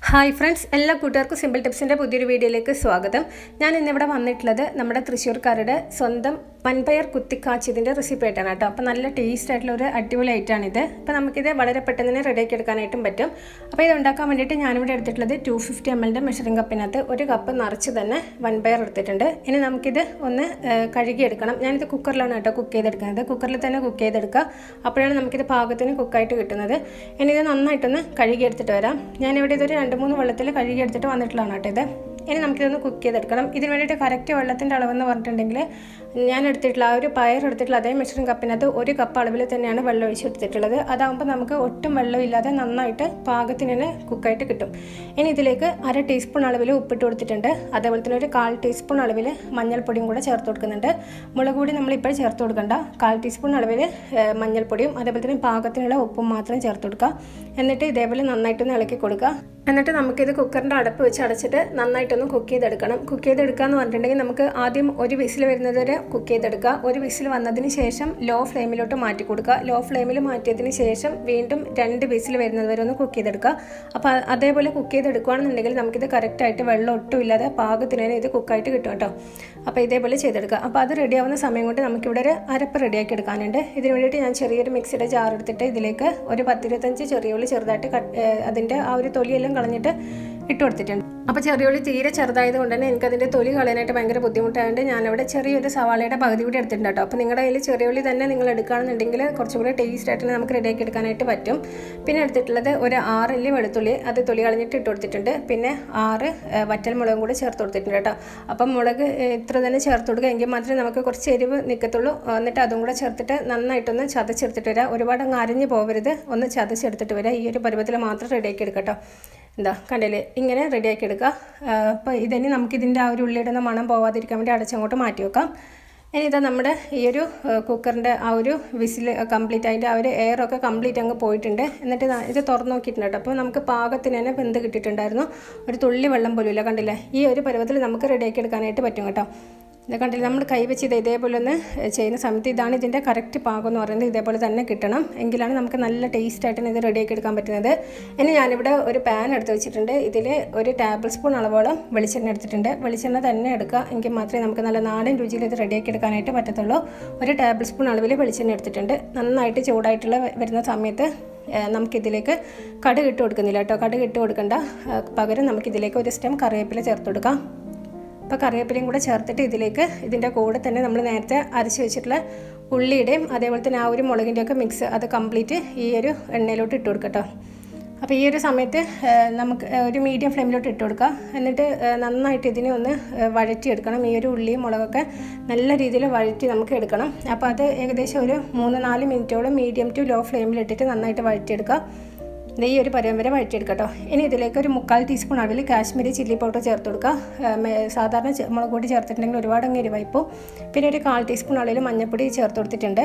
hi friends എല്ലാ കൂട്ടുകാർക്കും simple ടിപ്സിൻ്റെ പുതിയൊരു വീഡിയോയിലേക്ക് സ്വാഗതം ഞാൻ ഇന്നിവിടെ വന്നിട്ടുള്ളത് നമ്മുടെ തൃശ്ശൂർക്കാരുടെ സ്വന്തം വൻപയർ കുത്തിക്കാച്ചിയതിൻ്റെ റെസിപ്പി ആയിട്ടാണ് കേട്ടോ അപ്പോൾ നല്ല ടേസ്റ്റ് ആയിട്ടുള്ള ഒരു അടിപൊളി ഐറ്റാണിത് അപ്പോൾ നമുക്കിത് വളരെ പെട്ടെന്ന് തന്നെ റെഡിയാക്കി എടുക്കാനായിട്ടും പറ്റും അപ്പോൾ ഇത് ഉണ്ടാക്കാൻ വേണ്ടിയിട്ട് ഞാനിവിടെ എടുത്തിട്ടുള്ളത് ടു ഫിഫ്റ്റി എം എല്ലിൻ്റെ മെഷറിംഗ് കപ്പിനകത്ത് ഒരു കപ്പ് നിറച്ച് തന്നെ വൻപയർ എടുത്തിട്ടുണ്ട് ഇനി നമുക്കിത് ഒന്ന് കഴുകിയെടുക്കണം ഞാനിത് കുക്കറിലാണ് കേട്ടോ കുക്ക് ചെയ്തെടുക്കുന്നത് കുക്കറിൽ തന്നെ കുക്ക് ചെയ്തെടുക്കുക അപ്പോഴാണ് നമുക്കിത് പാകത്തിന് കുക്കായിട്ട് കിട്ടുന്നത് ഇനി ഇത് നന്നായിട്ടൊന്ന് കഴുകിയെടുത്തിട്ട് വരാം ഞാനിവിടെ ഇതൊരു രണ്ട് മൂന്ന് വെള്ളത്തിൽ കഴുകിയെടുത്തിട്ട് വന്നിട്ടുള്ളതാണ് കേട്ടോ ഇത് ഇനി നമുക്കിതൊന്ന് കുക്ക് ചെയ്തെടുക്കണം ഇതിന് വേണ്ടിയിട്ട് കറക്റ്റ് വെള്ളത്തിൻ്റെ അളവെന്ന് പറഞ്ഞിട്ടുണ്ടെങ്കിൽ ഞാൻ എടുത്തിട്ടുള്ള ആ ഒരു പയർ എടുത്തിട്ടുള്ള അതേ മെഷറിംഗ് കപ്പിനകത്ത് ഒരു കപ്പ് അളവിൽ തന്നെയാണ് വെള്ളം ഒഴിച്ചെടുത്തിട്ടുള്ളത് അതാകുമ്പോൾ നമുക്ക് ഒട്ടും വെള്ളമില്ലാതെ നന്നായിട്ട് പാകത്തിന് തന്നെ കുക്കായിട്ട് കിട്ടും ഇനി ഇതിലേക്ക് അര ടീസ്പൂൺ അളവിൽ ഉപ്പിട്ട് കൊടുത്തിട്ടുണ്ട് അതേപോലെ തന്നെ ഒരു കാൽ ടീസ്പൂൺ അളവിൽ മഞ്ഞൾപ്പൊടിയും കൂടെ ചേർത്ത് കൊടുക്കുന്നുണ്ട് മുളക് പൊടി നമ്മളിപ്പോൾ ചേർത്ത് കൊടുക്കണ്ട കാൽ ടീസ്പൂൺ അളവിൽ മഞ്ഞൾപ്പൊടിയും അതേപോലെ തന്നെ പാകത്തിനുള്ള ഉപ്പും മാത്രം ചേർത്ത് കൊടുക്കുക എന്നിട്ട് ഇതേപോലെ നന്നായിട്ടൊന്ന് ഇളക്കി കൊടുക്കുക എന്നിട്ട് നമുക്കിത് കുക്കറിൻ്റെ അടപ്പ് വെച്ച് അടച്ചിട്ട് നന്നായിട്ടൊന്ന് കുക്ക് ചെയ്തെടുക്കണം കുക്ക് ചെയ്തെടുക്കുക എന്ന് പറഞ്ഞിട്ടുണ്ടെങ്കിൽ നമുക്ക് ആദ്യം ഒരു വിസിൽ വരുന്നത് വരെ കുക്ക് ചെയ്തെടുക്കുക ഒരു വിസിൽ വന്നതിന് ശേഷം ലോ ഫ്ലെയിമിലോട്ട് മാറ്റി കൊടുക്കുക ലോ ഫ്ലെയിമിൽ മാറ്റിയതിന് ശേഷം വീണ്ടും രണ്ട് വിസിൽ വരുന്നത് വരെ ഒന്ന് കുക്ക് ചെയ്തെടുക്കുക അപ്പോൾ അതേപോലെ കുക്ക് ചെയ്തെടുക്കുകയാണെന്നുണ്ടെങ്കിൽ നമുക്കിത് കറക്റ്റായിട്ട് വെള്ളം ഒട്ടും ഇല്ലാതെ പാകത്തിന് തന്നെ ഇത് കുക്കായിട്ട് കിട്ടും കേട്ടോ അപ്പോൾ ഇതേപോലെ ചെയ്തെടുക്കുക അപ്പോൾ അത് റെഡിയാവുന്ന സമയം കൊണ്ട് നമുക്കിവിടെ ഒരു അരപ്പ് റെഡിയാക്കി എടുക്കാനുണ്ട് ഇതിന് വേണ്ടിയിട്ട് ഞാൻ ചെറിയൊരു മിക്സിയുടെ ജാർ എടുത്തിട്ട് ഇതിലേക്ക് ഒരു പത്തിരുപത്തഞ്ച് ചെറിയ ഉള്ളി ചെറുതായിട്ട് കട്ട് അതിൻ്റെ ആ ഒരു തൊലിയെല്ലാം കളഞ്ഞിട്ട് ഇട്ട് കൊടുത്തിട്ടുണ്ട് അപ്പോൾ ചെറിയുള്ളി തീരെ ചെറുതായത് കൊണ്ട് തന്നെ എനിക്കതിൻ്റെ തൊലി കളയാനായിട്ട് ഭയങ്കര ബുദ്ധിമുട്ടായതുകൊണ്ട് ഞാനിവിടെ ചെറിയൊരു സവാളയുടെ പകുതി കൂടി എടുത്തിട്ടുണ്ട് കേട്ടോ അപ്പോൾ നിങ്ങളുടെ കയ്യിൽ ചെറിയുള്ളി തന്നെ നിങ്ങൾ എടുക്കുകയാണെന്നുണ്ടെങ്കിൽ കുറച്ചും കൂടി ടേസ്റ്റ് ആയിട്ട് നമുക്ക് റെഡിയാക്കി എടുക്കാനായിട്ട് പറ്റും പിന്നെ എടുത്തിട്ടുള്ളത് ഒരു ആറില്ലി വെളുത്തുള്ളി അത് തൊലി കളഞ്ഞിട്ട് ഇട്ട് കൊടുത്തിട്ടുണ്ട് പിന്നെ ആറ് വറ്റൽ മുളകും കൂടി ചേർത്ത് കൊടുത്തിട്ടുണ്ട് കേട്ടോ അപ്പം മുളക് ഇത്ര തന്നെ ചേർത്ത് കൊടുക്കുക എങ്കിൽ മാത്രമേ നമുക്ക് കുറച്ച് എരിവ് നിൽക്കത്തുള്ളൂ എന്നിട്ട് അതും കൂടെ ചേർത്തിട്ട് നന്നായിട്ടൊന്ന് ചതച്ചെടുത്തിട്ട് വരാം ഒരുപാട് അങ്ങ് അരിഞ്ഞ് പോകരുത് ഒന്ന് ചതച്ചെടുത്തിട്ട് വരാം ഈ ഒരു പരുവത്തിൽ മാത്രം റെഡിയാക്കി എടുക്കട്ടോ എന്താ കണ്ടില്ലേ ഇങ്ങനെ റെഡിയാക്കി എടുക്കുക അപ്പോൾ ഇതിനി നമുക്കിതിൻ്റെ ആ ഒരു ഉള്ളിയുടെ മണം പോവാതിരിക്കാൻ വേണ്ടി അടച്ചങ്ങോട്ട് മാറ്റി വെക്കാം ഇനി ഇതാ നമ്മുടെ ഈ ഒരു കുക്കറിൻ്റെ ആ ഒരു വിസിൽ കംപ്ലീറ്റ് അതിൻ്റെ ആ ഒരു എയറൊക്കെ കംപ്ലീറ്റ് അങ്ങ് പോയിട്ടുണ്ട് എന്നിട്ട് ഇത് തുറന്ന് നോക്കിയിട്ടുണ്ട് കേട്ടോ അപ്പോൾ നമുക്ക് പാകത്തിന് തന്നെ വെന്ത് കിട്ടിയിട്ടുണ്ടായിരുന്നു ഒരു തുള്ളി വെള്ളം പോലും ഇല്ല കണ്ടില്ലേ ഈ ഒരു പരുവത്തിൽ നമുക്ക് റെഡിയാക്കി എടുക്കാനായിട്ട് പറ്റും കേട്ടോ ഇത് കണ്ടില്ല നമ്മൾ കൈവച്ച് ഇത് ഇതേപോലെ ഒന്ന് ചെയ്യുന്ന സമയത്ത് ഇതാണ് ഇതിൻ്റെ കറക്റ്റ് പാകം എന്ന് പറയുന്നത് ഇതേപോലെ തന്നെ കിട്ടണം എങ്കിലാണ് നമുക്ക് നല്ല ടേസ്റ്റ് ആയിട്ട് ഇത് റെഡിയാക്കി എടുക്കാൻ പറ്റുന്നത് ഇനി ഞാനിവിടെ ഒരു പാൻ എടുത്ത് വെച്ചിട്ടുണ്ട് ഇതിൽ ഒരു ടേബിൾ സ്പൂൺ അളവോളം വെളിച്ചെണ്ണ എടുത്തിട്ടുണ്ട് വെളിച്ചെണ്ണ തന്നെ എടുക്കുക എങ്കിൽ മാത്രമേ നമുക്ക് നല്ല നാടൻ രുചിയിൽ ഇത് റെഡിയാക്കി എടുക്കാനായിട്ട് പറ്റത്തുള്ളൂ ഒരു ടേബിൾ സ്പൂൺ അളവിൽ വെളിച്ചെണ്ണ എടുത്തിട്ടുണ്ട് നന്നായിട്ട് ചൂടായിട്ടുള്ള വരുന്ന സമയത്ത് നമുക്കിതിലേക്ക് കടുക് ഇട്ട് കൊടുക്കുന്നില്ല കേട്ടോ കടുക് ഇട്ട് കൊടുക്കണ്ട പകരം നമുക്കിതിലേക്ക് ഒരു സ്റ്റെം കറിവേപ്പില ചേർത്ത് കൊടുക്കാം അപ്പോൾ കറിവേപ്പിലയും കൂടെ ചേർത്തിട്ട് ഇതിലേക്ക് ഇതിൻ്റെ കൂടെ തന്നെ നമ്മൾ നേരത്തെ അരച്ച് വെച്ചിട്ടുള്ള ഉള്ളിയുടെയും അതേപോലെ തന്നെ ആ ഒരു മുളകിൻ്റെയൊക്കെ മിക്സ് അത് കംപ്ലീറ്റ് ഈ ഒരു എണ്ണയിലോട്ട് ഇട്ട് കൊടുക്കട്ടോ അപ്പോൾ ഈ ഒരു സമയത്ത് നമുക്ക് ഒരു മീഡിയം ഫ്ലെയിമിലോട്ട് ഇട്ട് കൊടുക്കുക എന്നിട്ട് നന്നായിട്ട് ഇതിനെ ഒന്ന് വഴറ്റിയെടുക്കണം ഈ ഒരു ഉള്ളിയും മുളകൊക്കെ നല്ല രീതിയിൽ വഴറ്റി നമുക്ക് എടുക്കണം അപ്പോൾ അത് ഏകദേശം ഒരു മൂന്ന് നാല് മിനിറ്റോളം മീഡിയം ടു ലോ ഫ്ലെയിമിൽ ഇട്ടിട്ട് നന്നായിട്ട് വഴറ്റിയെടുക്കുക ഈ ഒരു പരുവം വരെ വഴറ്റിയെടുക്കട്ടോ ഇനി ഇതിലേക്ക് ഒരു മുക്കാൽ ടീസ്പൂൺ അളവിൽ കാശ്മീരി ചില്ലി പൗഡർ ചേർത്ത് കൊടുക്കുക സാധാരണ മുളക് പൊടി ചേർത്തിട്ടുണ്ടെങ്കിൽ ഒരുപാട് അങ്ങ് എരിവായിപ്പോൾ പിന്നെ ഒരു കാൽ ടീസ്പൂൺ അളവിൽ മഞ്ഞൾപ്പൊടി ചേർത്ത് കൊടുത്തിട്ടുണ്ട്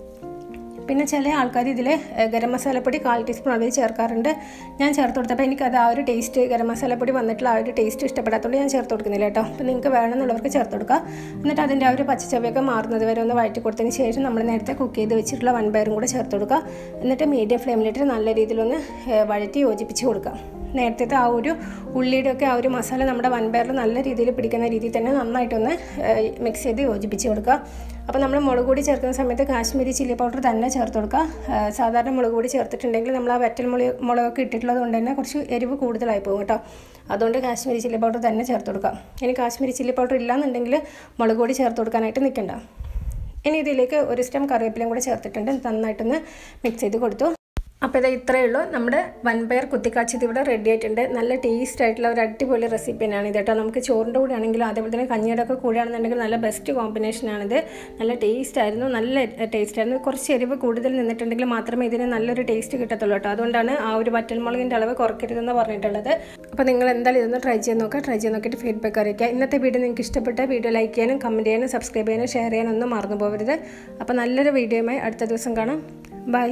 പിന്നെ ചില ആൾക്കാർ ഇതിൽ ഗരം മസാലപ്പൊടി കാൽ ടീസ്പൂൺ അളവിൽ ചേർക്കാറുണ്ട് ഞാൻ ചേർത്ത് കൊടുത്തപ്പോൾ എനിക്കത് ആ ഒരു ടേസ്റ്റ് ഗരം മസാലപ്പൊടി വന്നിട്ടുള്ള ആ ഒരു ടേസ്റ്റ് ഇഷ്ടപ്പെടാത്തതുകൊണ്ട് ഞാൻ ചേർത്ത് കൊടുക്കുന്നില്ല കേട്ടോ അപ്പോൾ നിങ്ങൾക്ക് വേണമെന്നുള്ളവർക്ക് ചേർത്ത് കൊടുക്കുക എന്നിട്ട് അതിൻ്റെ ആ ഒരു പച്ചച്ചവയൊക്കെ മാറുന്നത് വരെ ഒന്ന് വഴറ്റി കൊടുത്തതിന് ശേഷം നമ്മൾ നേരത്തെ കുക്ക് ചെയ്ത് വെച്ചിട്ടുള്ള വൻപയറും കൂടെ ചേർത്ത് കൊടുക്കുക എന്നിട്ട് മീഡിയം ഫ്ലെയിമിലിട്ട് നല്ല രീതിയിലൊന്ന് വഴറ്റി യോജിപ്പിച്ച് കൊടുക്കുക നേരത്തെ ആ ഒരു ഉള്ളിയുടെ ഒക്കെ ആ ഒരു മസാല നമ്മുടെ വൻപയറിൽ നല്ല രീതിയിൽ പിടിക്കുന്ന രീതിയിൽ തന്നെ നന്നായിട്ടൊന്ന് മിക്സ് ചെയ്ത് യോജിപ്പിച്ച് കൊടുക്കുക അപ്പോൾ നമ്മൾ മുളക് പൊടി ചേർക്കുന്ന സമയത്ത് കാശ്മീരി ചില്ലി പൗഡർ തന്നെ ചേർത്ത് കൊടുക്കുക സാധാരണ മുളക് പൊടി ചേർത്തിട്ടുണ്ടെങ്കിൽ നമ്മൾ ആ വറ്റൽ മുളക് മുളകൊക്കെ ഇട്ടിട്ടുള്ളത് കൊണ്ട് തന്നെ കുറച്ച് എരിവ് കൂടുതലായി പോകും കേട്ടോ അതുകൊണ്ട് കാശ്മീരി ചില്ലി പൗഡർ തന്നെ ചേർത്ത് കൊടുക്കാം ഇനി കാശ്മീരി ചില്ലി പൗഡർ ഇല്ലാന്നുണ്ടെങ്കിൽ മുളക് പൊടി ചേർത്ത് കൊടുക്കാനായിട്ട് നിൽക്കണ്ട ഇനി ഇതിലേക്ക് ഒരു സ്റ്റെം കറിവേപ്പിലയും കൂടെ ചേർത്തിട്ടുണ്ട് നന്നായിട്ടൊന്ന് മിക്സ് ചെയ്ത് കൊടുത്തു അപ്പോൾ ഇത് ഇത്രയേ ഉള്ളൂ നമ്മുടെ വൻപയർ കുത്തിക്കാച്ചത് ഇവിടെ റെഡി ആയിട്ടുണ്ട് നല്ല ടേസ്റ്റ് ആയിട്ടുള്ള ഒരു അടിപൊളി റെസിപ്പി തന്നെയാണ് ഇത് കേട്ടോ നമുക്ക് ചോറിൻ്റെ കൂടെ ആണെങ്കിലും അതേപോലെ തന്നെ കഞ്ഞിയുടെ ഒക്കെ കൂടെയാണെന്നുണ്ടെങ്കിൽ നല്ല ബെസ്റ്റ് കോമ്പിനേഷനാണിത് നല്ല ടേസ്റ്റ് ആയിരുന്നു നല്ല ടേസ്റ്റ് ആയിരുന്നു കുറച്ച് എരിവ് കൂടുതൽ നിന്നിട്ടുണ്ടെങ്കിൽ മാത്രമേ ഇതിന് നല്ലൊരു ടേസ്റ്റ് കിട്ടത്തുള്ളൂ കേട്ടോ അതുകൊണ്ടാണ് ആ ഒരു വറ്റൽമുളകിൻ്റെ അളവ് കുറയ്ക്കരുതെന്ന് പറഞ്ഞിട്ടുള്ളത് അപ്പോൾ നിങ്ങൾ എന്തായാലും ഇതൊന്ന് ട്രൈ ചെയ്ത് നോക്കുക ട്രൈ ചെയ്ത് നോക്കിയിട്ട് ഫീഡ്ബാക്ക് അറിയിക്കുക ഇന്നത്തെ വീഡിയോ നിങ്ങൾക്ക് ഇഷ്ടപ്പെട്ട വീഡിയോ ലൈക്ക് ചെയ്യാനും കമൻറ്റ് ചെയ്യാനും സബ്സ്ക്രൈബ് ചെയ്യാനും ഷെയർ ചെയ്യാനൊന്നും മറന്നു പോകരുത് അപ്പോൾ നല്ലൊരു വീഡിയോയുമായി അടുത്ത ദിവസം കാണാം ബൈ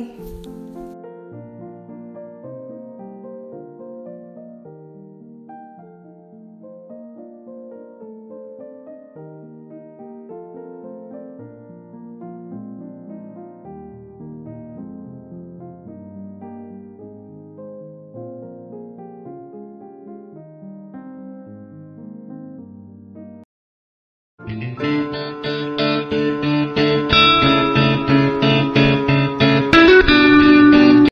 Thank